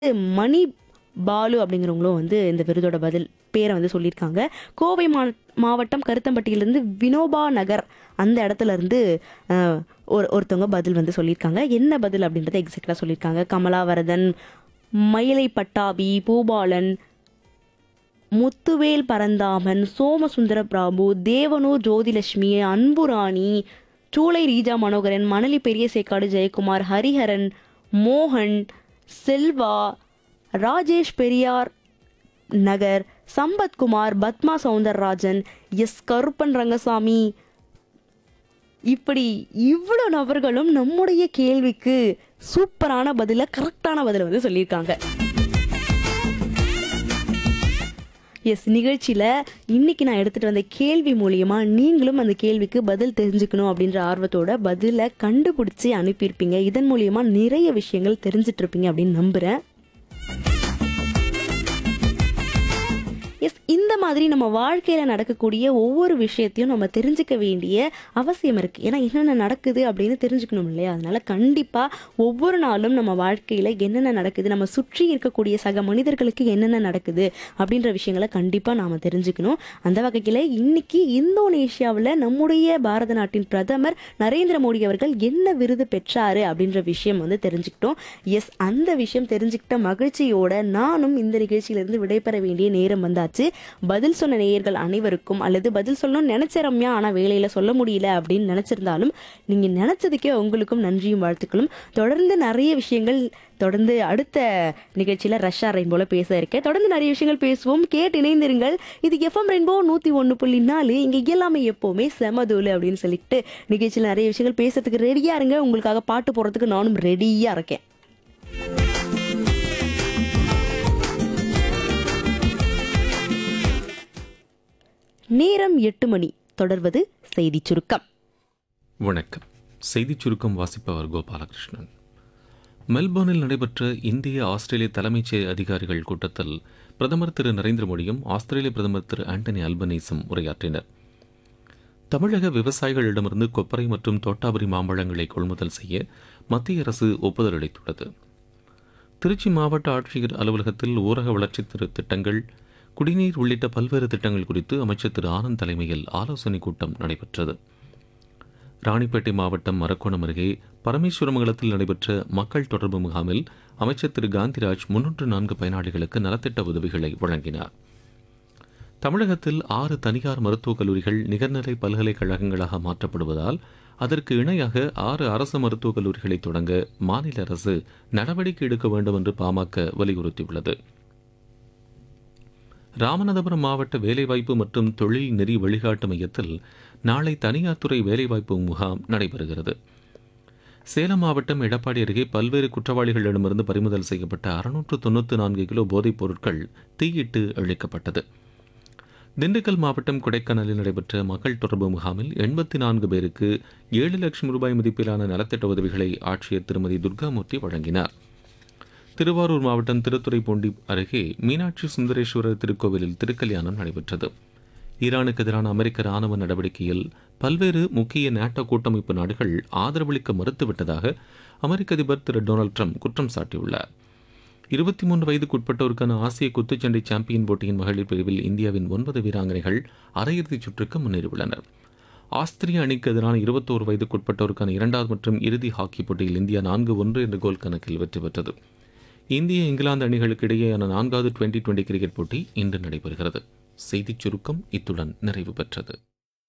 மணி பாலு அப்படிங்கிறவங்களும் வந்து இந்த விருதோட பதில் பேரை வந்து சொல்லியிருக்காங்க கோவை மா மாவட்டம் கருத்தம்பட்டியிலேருந்து வினோபா நகர் அந்த இடத்துல இருந்து அஹ், ஒரு ஒருத்தவங்க பதில் வந்து சொல்லியிருக்காங்க என்ன பதில் அப்படின்றத எக்ஸாக்டாக சொல்லியிருக்காங்க கமலாவரதன் மயிலை பட்டாபி பூபாலன் முத்துவேல் பரந்தாமன் சோமசுந்தர பிரபு தேவனூர் ஜோதிலட்சுமி அன்புராணி சூளை ரீஜா மனோகரன் மணலி பெரிய சேக்காடு ஜெயக்குமார் ஹரிஹரன் மோகன் செல்வா ராஜேஷ் பெரியார் நகர் சம்பத்குமார் பத்மா சவுந்தரராஜன் எஸ் கருப்பன் ரங்கசாமி இப்படி இவ்வளோ நபர்களும் நம்முடைய கேள்விக்கு சூப்பரான பதில கரெக்டான பதில வந்து சொல்லியிருக்காங்க எஸ் நிகழ்ச்சியில் இன்னைக்கு நான் எடுத்துகிட்டு வந்த கேள்வி மூலியமா நீங்களும் அந்த கேள்விக்கு பதில் தெரிஞ்சுக்கணும் அப்படின்ற ஆர்வத்தோட பதிலை கண்டுபிடிச்சி அனுப்பியிருப்பீங்க இதன் மூலியமா நிறைய விஷயங்கள் தெரிஞ்சிட்டு இருப்பீங்க அப்படின்னு நம்புகிறேன் எஸ் இந்த மாதிரி நம்ம வாழ்க்கையில் நடக்கக்கூடிய ஒவ்வொரு விஷயத்தையும் நம்ம தெரிஞ்சுக்க வேண்டிய அவசியம் இருக்குது ஏன்னா என்னென்ன நடக்குது அப்படின்னு தெரிஞ்சுக்கணும் இல்லையா அதனால கண்டிப்பாக ஒவ்வொரு நாளும் நம்ம வாழ்க்கையில் என்னென்ன நடக்குது நம்ம சுற்றி இருக்கக்கூடிய சக மனிதர்களுக்கு என்னென்ன நடக்குது அப்படின்ற விஷயங்களை கண்டிப்பாக நாம் தெரிஞ்சுக்கணும் அந்த வகையில் இன்னைக்கு இந்தோனேஷியாவில் நம்முடைய பாரத நாட்டின் பிரதமர் நரேந்திர மோடி அவர்கள் என்ன விருது பெற்றாரு அப்படின்ற விஷயம் வந்து தெரிஞ்சுக்கிட்டோம் எஸ் அந்த விஷயம் தெரிஞ்சுக்கிட்ட மகிழ்ச்சியோட நானும் இந்த நிகழ்ச்சியிலிருந்து விடைபெற வேண்டிய நேரம் வந்தாச்சு பதில் சொன்ன நேயர்கள் அனைவருக்கும் அல்லது பதில் சொல்லணும்னு நினைச்ச ரம்யா ஆனால் வேலையில் சொல்ல முடியல அப்படின்னு நினைச்சிருந்தாலும் நீங்கள் நினைச்சதுக்கே உங்களுக்கும் நன்றியும் வாழ்த்துக்களும் தொடர்ந்து நிறைய விஷயங்கள் தொடர்ந்து அடுத்த நிகழ்ச்சியில் ரஷ்யா ரெயின்போல பேச இருக்கேன் தொடர்ந்து நிறைய விஷயங்கள் பேசுவோம் கேட்டு இணைந்திருங்கள் இது எஃப்எம் ரெயின்போ நூற்றி ஒன்று புள்ளி நாலு இங்கே எல்லாமே எப்போவுமே செமதூலு அப்படின்னு சொல்லிட்டு நிகழ்ச்சியில் நிறைய விஷயங்கள் பேசுறதுக்கு ரெடியாக இருங்க உங்களுக்காக பாட்டு போடுறதுக்கு நானும் ரெடியாக இருக்கேன் நேரம் எட்டு மணி தொடர்வது செய்திச் சுருக்கம் வணக்கம் செய்திச் சுருக்கம் வாசிப்பவர் கோபாலகிருஷ்ணன் மெல்போர்னில் நடைபெற்ற இந்திய ஆஸ்திரேலிய தலைமைச் செயல் அதிகாரிகள் கூட்டத்தில் பிரதமர் திரு நரேந்திர மோடியும் ஆஸ்திரேலிய பிரதமர் திரு ஆண்டனி அல்பனீஸும் உரையாற்றினர் தமிழக விவசாயிகளிடமிருந்து கொப்பரை மற்றும் தோட்டாபுரி மாம்பழங்களை கொள்முதல் செய்ய மத்திய அரசு ஒப்புதல் அளித்துள்ளது திருச்சி மாவட்ட ஆட்சியர் அலுவலகத்தில் ஊரக வளர்ச்சி திரு திட்டங்கள் குடிநீர் உள்ளிட்ட பல்வேறு திட்டங்கள் குறித்து அமைச்சர் திரு ஆனந்த் தலைமையில் ஆலோசனைக் கூட்டம் நடைபெற்றது ராணிப்பேட்டை மாவட்டம் மரக்கோணம் அருகே பரமேஸ்வரமங்கலத்தில் நடைபெற்ற மக்கள் தொடர்பு முகாமில் அமைச்சர் திரு காந்திராஜ் முன்னூற்று நான்கு பயனாளிகளுக்கு நலத்திட்ட உதவிகளை வழங்கினார் தமிழகத்தில் ஆறு தனியார் மருத்துவக் கல்லூரிகள் நிகர்நிலை பல்கலைக்கழகங்களாக மாற்றப்படுவதால் அதற்கு இணையாக ஆறு அரசு மருத்துவக் கல்லூரிகளை தொடங்க மாநில அரசு நடவடிக்கை எடுக்க வேண்டும் என்று பாமக வலியுறுத்தியுள்ளது ராமநாதபுரம் மாவட்ட வேலைவாய்ப்பு மற்றும் தொழில் நெறி வழிகாட்டு மையத்தில் நாளை தனியார் துறை வேலைவாய்ப்பு முகாம் நடைபெறுகிறது சேலம் மாவட்டம் எடப்பாடி அருகே பல்வேறு குற்றவாளிகளிடமிருந்து பறிமுதல் செய்யப்பட்ட அறுநூற்று தொண்ணூற்று நான்கு கிலோ போதைப் பொருட்கள் தீயிட்டு அழிக்கப்பட்டது திண்டுக்கல் மாவட்டம் கொடைக்கானலில் நடைபெற்ற மக்கள் தொடர்பு முகாமில் எண்பத்தி நான்கு பேருக்கு ஏழு லட்சம் ரூபாய் மதிப்பிலான நலத்திட்ட உதவிகளை ஆட்சியர் திருமதி துர்காமூர்த்தி வழங்கினார் திருவாரூர் மாவட்டம் திருத்துறைப்பூண்டி அருகே மீனாட்சி சுந்தரேஸ்வரர் திருக்கோவிலில் திருக்கல்யாணம் நடைபெற்றது ஈரானுக்கு எதிரான அமெரிக்க ராணுவ நடவடிக்கையில் பல்வேறு முக்கிய நேட்டோ கூட்டமைப்பு நாடுகள் ஆதரவளிக்க மறுத்துவிட்டதாக அமெரிக்க அதிபர் திரு டொனால்டு ட்ரம்ப் குற்றம் சாட்டியுள்ளார் இருபத்தி மூன்று வயதுக்குட்பட்டோருக்கான ஆசிய குத்துச்சண்டை சாம்பியன் போட்டியின் மகளிர் பிரிவில் இந்தியாவின் ஒன்பது வீராங்கனைகள் அரையிறுதிச் சுற்றுக்கு முன்னேறியுள்ளனர் ஆஸ்திரிய அணிக்கு எதிரான இருபத்தோரு வயதுக்குட்பட்டோருக்கான இரண்டாவது மற்றும் இறுதி ஹாக்கி போட்டியில் இந்தியா நான்கு ஒன்று என்ற கோல் கணக்கில் வெற்றி பெற்றது இந்திய இங்கிலாந்து அணிகளுக்கு இடையேயான நான்காவது டுவெண்டி டுவெண்டி கிரிக்கெட் போட்டி இன்று நடைபெறுகிறது செய்திச் சுருக்கம் இத்துடன் நிறைவு பெற்றது